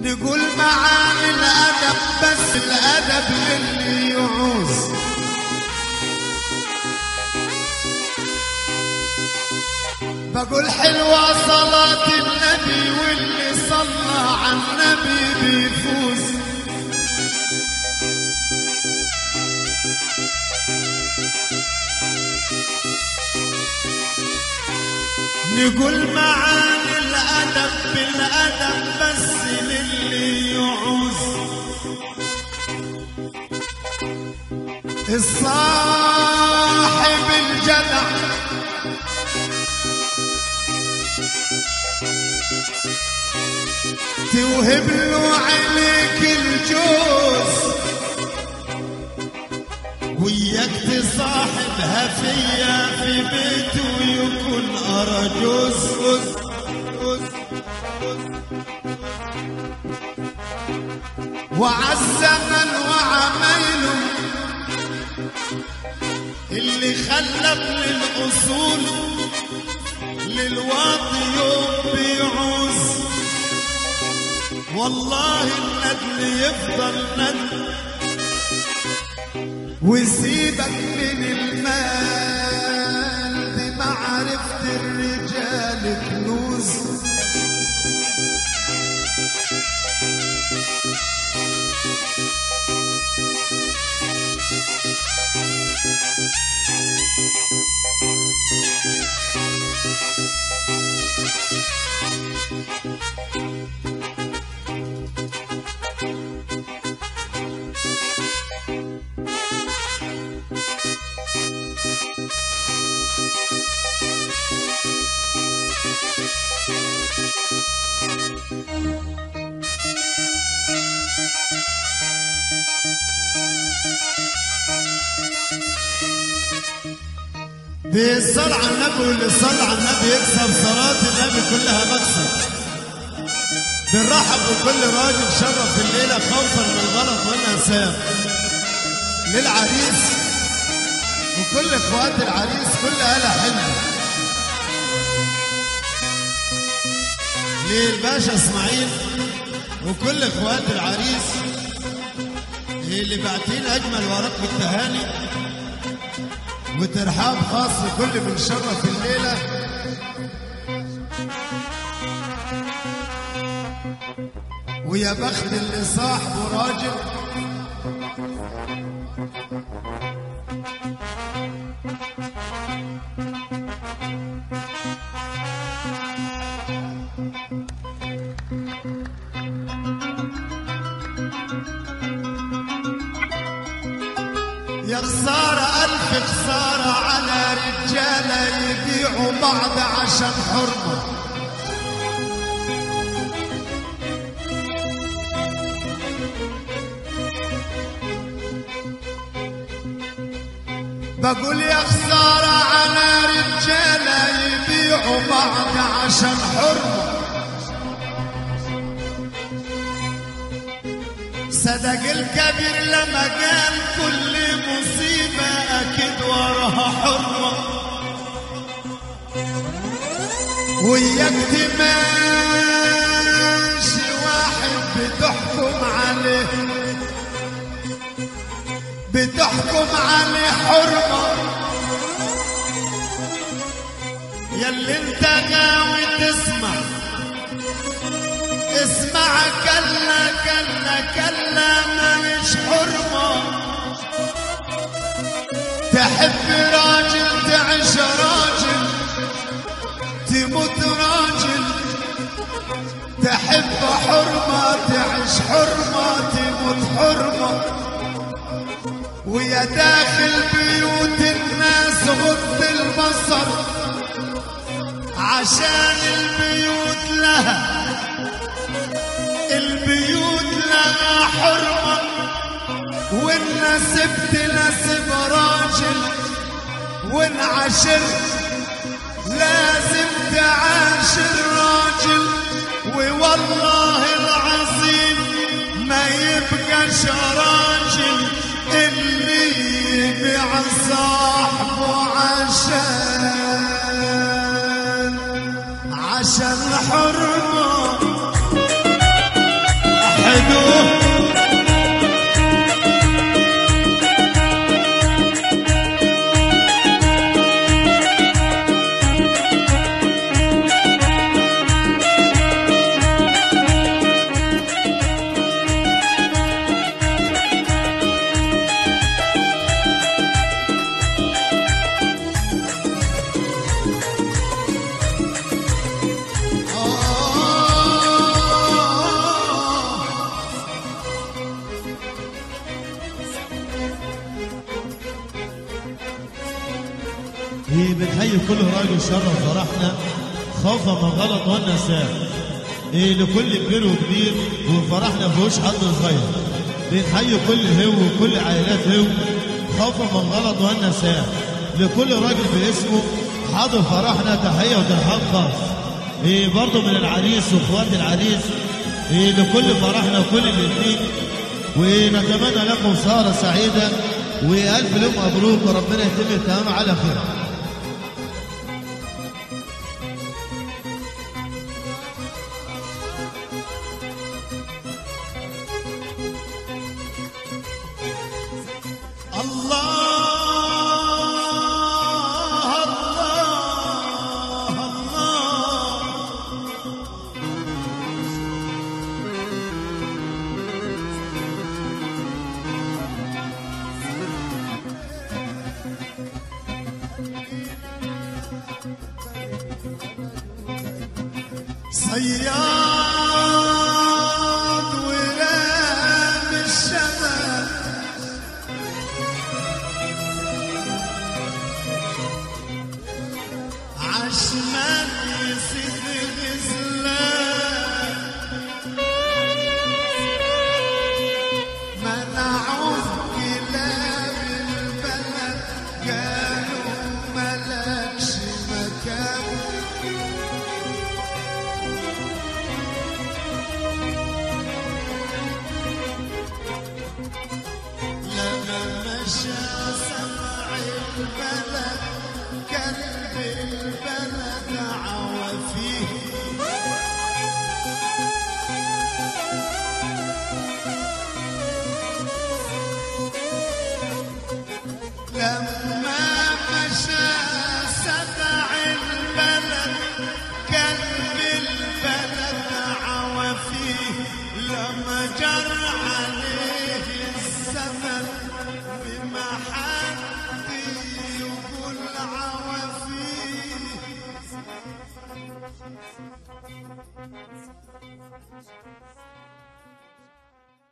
نقول معاني الأدب بس الأدب للي يعوز بقول حلوة صلاة النبي واللي صلى على النبي بيفوز نقول معاني الأدب بالأدب بس للي يعوز الصاحب الجدع توهب له عليك الجوز وياك تصاحبها فيا في بيته ويكون أرجوز وعالزمن وعمايله اللي خلف للأصول للواطي يوم بيعوز والله الندل يفضل ندل وسيبك من المال بمعرفة الرجال كنوز بيصل على النبي واللي صلى على النبي يكسب صلاة النبي كلها مكسب بنرحب بكل راجل شرف الليلة خوفا من الغلط والنسيان للعريس وكل اخوات العريس كل آلة حلوة للباشا اسماعيل وكل اخوات العريس اللي باعتين اجمل ورق بالتهاني وترحاب خاص لكل من شرف الليله ويا بخت اللي صاحبه راجل يا خسارة ألف خسارة على رجالة يبيعوا بعض عشان حرمة بقول يا خسارة على رجالة يبيعوا بعض عشان حرمة صدق الكبير لما قال كل مصيبة أكيد وراها حرمة وياك تماشي واحد بتحكم عليه بتحكم عليه حرمة ياللي انت غاوي تسمع اسمع كلا كلا كلا مالش حرمة تحب راجل تعيش راجل تموت راجل تحب حرمة تعيش حرمة تموت حرمة ويا داخل بيوت الناس غض البصر عشان البيوت لها البيوت لها حرمة والنسب تناسب راجل والعشر لازم تعاشر راجل ووالله العظيم ما يبقاش راجل اللي يبيع صاحبه عشان عشان حرمه وعدوه هي بنحيي كل راجل شرف فرحنا خوفا من غلط والنساء إيه لكل كبير وكبير وفرحنا فيهوش حد صغير بنحيي كل هو وكل عائلات هو خوفا من غلط والنساء لكل راجل باسمه حاضر فرحنا تحية وترحاب خاص إيه برضه من العريس واخوات العريس إيه لكل فرحنا وكل الاثنين ونتمنى لكم سهرة سعيدة وألف يوم مبروك وربنا يتم التمام على خير الله الله الله صياد ورام الشمال عشمان يسد غزلان منعوا كلاب البلد قالوا ملكش مكان لما مشى سمع البلد قلب البلد عوى فيه لما مشى سدع البلد قلب البلد عوى فيه لما جرى عليه الزمن بما حد يقول عوى فيه